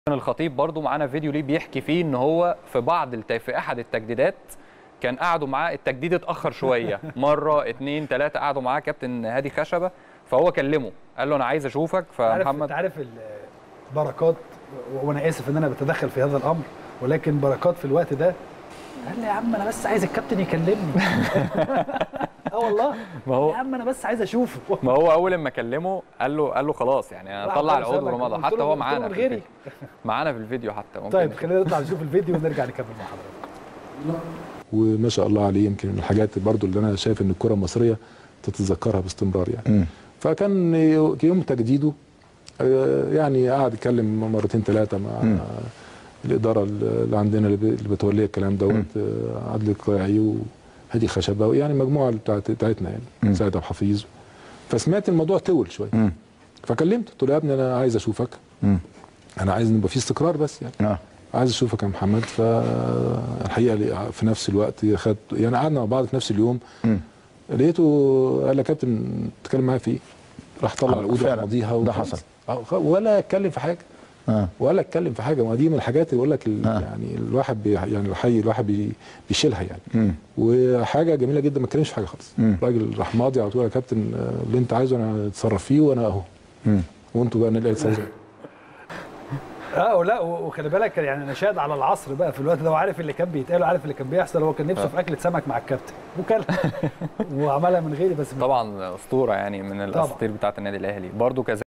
الخطيب برضو معانا فيديو ليه بيحكي فيه ان هو في بعض الت... في احد التجديدات كان قعدوا معاه التجديد اتاخر شويه مره اتنين تلاته قعدوا معاه كابتن هادي خشبه فهو كلمه قال له انا عايز اشوفك عارف فمحمد انت عارف ال- بركات وانا اسف ان انا بتدخل في هذا الامر ولكن بركات في الوقت ده قال لي يا عم انا بس عايز الكابتن يكلمني اه والله ما هو يا عم انا بس عايز اشوفه ما هو اول ما كلمه قال له قال له خلاص يعني انا راح طلع قال العود سابك. ورمضان قلت حتى له- هو قلت له معانا من في غيري الفيديو. معانا في الفيديو حتى ممكن طيب نشوف. خلينا نطلع نشوف الفيديو ونرجع نكمل مع حضرتك وما شاء الله عليه يمكن من الحاجات برضو اللي انا شايف ان الكره المصريه تتذكرها باستمرار يعني مم. فكان يوم تجديده آه، يعني قعد يتكلم مرتين ثلاثه مع مم. الاداره اللي عندنا اللي ب- اللي بتولي الكلام دوت آه، عادل القيعي وهادي خشبه يعني مجموعه بتاعت بتاعتنا مم. يعني سيد ابو حفيظ فسمعت الموضوع طول شويه مم. فكلمته قلت له يا ابني انا عايز اشوفك مم. انا عايز نبقى في استقرار بس يعني اه عايز اشوفك يا محمد فالحقيقه لي- في نفس الوقت خد يعني قعدنا مع بعض في نفس اليوم مم. لقيته قال لي يا كابتن تتكلم معايا في ايه؟ راح طلع آه، العود فعلا. وراح مضيها ده وخلاص. حصل. آه، خ- ولا اتكلم في حاجه اه ولا اتكلم في حاجه ما دي من الحاجات اللي بقول لك ال- آه. يعني الواحد بي يعني الحي الواحد بي بيشيلها يعني مم. وحاجه جميله جدا ما اتكلمش في حاجه خالص مم. الراجل راح ماضي على طول يا كابتن آه، اللي انت عايزه انا اتصرف فيه وانا اهو مم. وانتوا بقى نلاقي تسوي اه ولا و- وخلي بالك يعني انا شاهد على العصر بقى في الوقت ده وعارف اللي كان بيتقال وعارف اللي كان بيحصل هو كان نفسه في اكله سمك مع الكابتن وكلها وعملها من غيري بس طبعا اسطوره يعني من طبعاً. الاساطير بتاعه النادي الاهلي برضو كذلك